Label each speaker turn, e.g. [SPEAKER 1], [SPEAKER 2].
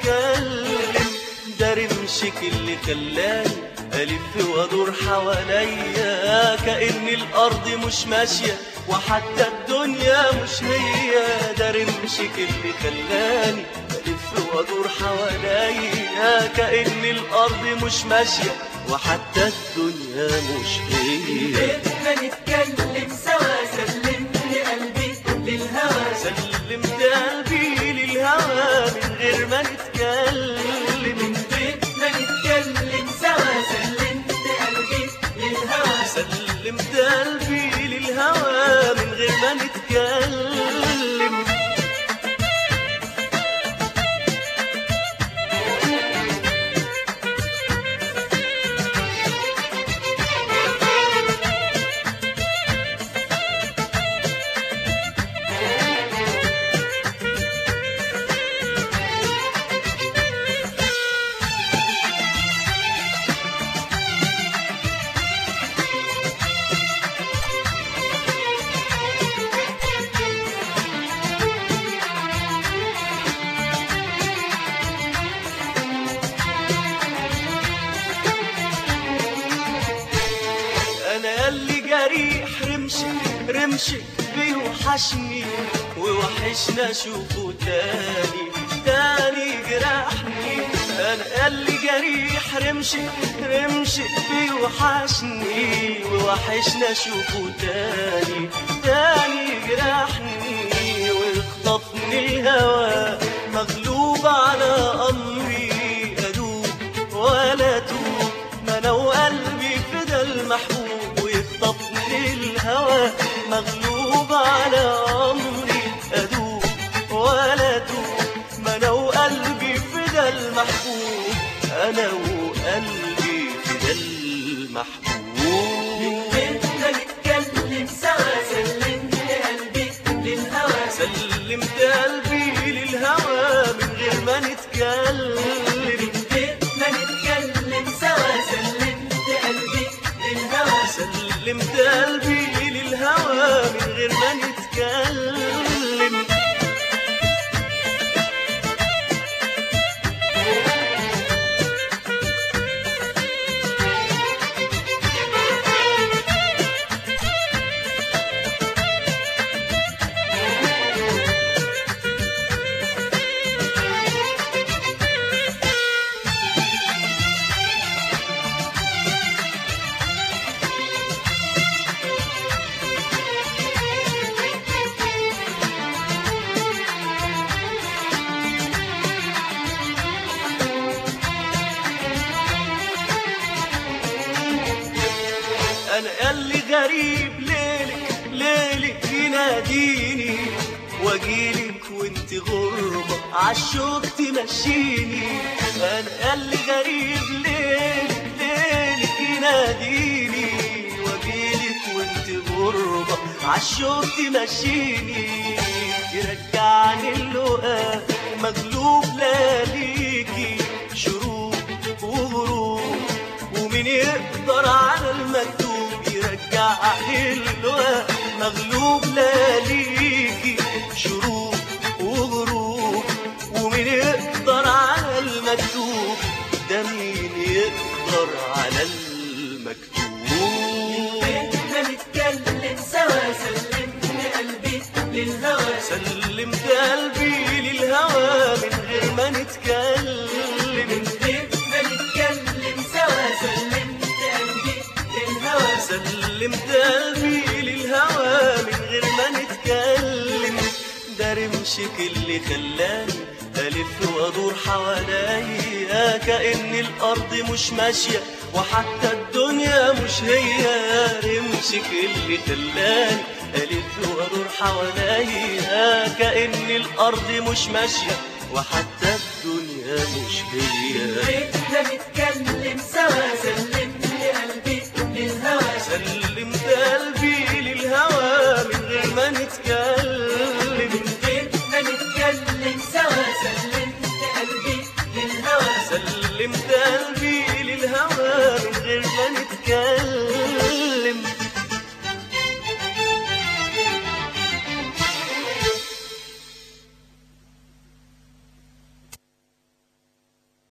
[SPEAKER 1] نتكلم ده رمشك اللي خلاني ألف وأدور حواليا كأن الأرض مش ماشية وحتى الدنيا مش هي ده رمشك اللي خلاني ألف وأدور حواليا كأن الأرض مش ماشية وحتى الدنيا مش هي
[SPEAKER 2] بدنا نتكلم سوا سلمني قلبي للهوى
[SPEAKER 1] سلمت قلبي للهوى من غير ما نتكلم
[SPEAKER 2] بدنا نتكلم سوا سلمت قلبي للهوى
[SPEAKER 1] سلمت قلبي للهوى من غير ما نتكلم انا اللي جريح رمشك رمشك بيوحشني ووحشنا اشوفه تاني تاني جرحني انا اللي جريح رمشك رمشك بيوحشني ووحشنا اشوفه تاني تاني جرحني ويخطفني الهوى مغلوب على امري ادوب ولا اتوب ما انا وقلبي فدا المحبوب ويخطفني الهوى مغلوب على امري ادوب ولا اتوب ما انا وقلبي فدا المحبوب انا وقلبي فدا المحبوب
[SPEAKER 2] بدنا نتكلم سوا سلمني قلبي للهوى
[SPEAKER 1] سلمت قلبي للهوى من غير ما نتكلم
[SPEAKER 2] بدنا نتكلم سوا سلمت قلبي للهوى
[SPEAKER 1] سلمت قلبي للهوى من غير ما نتكلم انا اللي غريب ليلك ليلك يناديني واجيلك وانت غربة عالشوق تمشيني انا اللي غريب ليلك ليلك يناديني واجيلك وانت غربة عالشوق تمشيني يرجعني اللقاء مغلوب لا ليكي شروق وغروب ومين يقدر على المكتوب يرجع حلوة مغلوب لا ليكي شروق وغروب ومين يقدر على المكتوب ده مين يقدر على المكتوب
[SPEAKER 2] بدنا نتكلم سوا سلمني قلبي للهوى
[SPEAKER 1] سلمت قلبي للهوى من غير ما نتكلم
[SPEAKER 2] بدنا نتكلم سوا سلمت قلبي للهوى
[SPEAKER 1] سلمت قلبي للهوى من غير ما نتكلم ده رمشك اللي خلاني ألف وأدور حواليا كأن الأرض مش ماشية وحتى الدنيا مش هي رمشك اللي خلاني ألف وأدور حواليا كأن الأرض مش ماشية وحتى الدنيا مش هي
[SPEAKER 2] بدنا نتكلم سوا سلمني قلبي للهوى
[SPEAKER 1] سلمت قلبي للهوى من غير ما نتكلم
[SPEAKER 2] بدنا نتكلم سوا سلمت قلبي للهوى
[SPEAKER 1] سلمت قلبي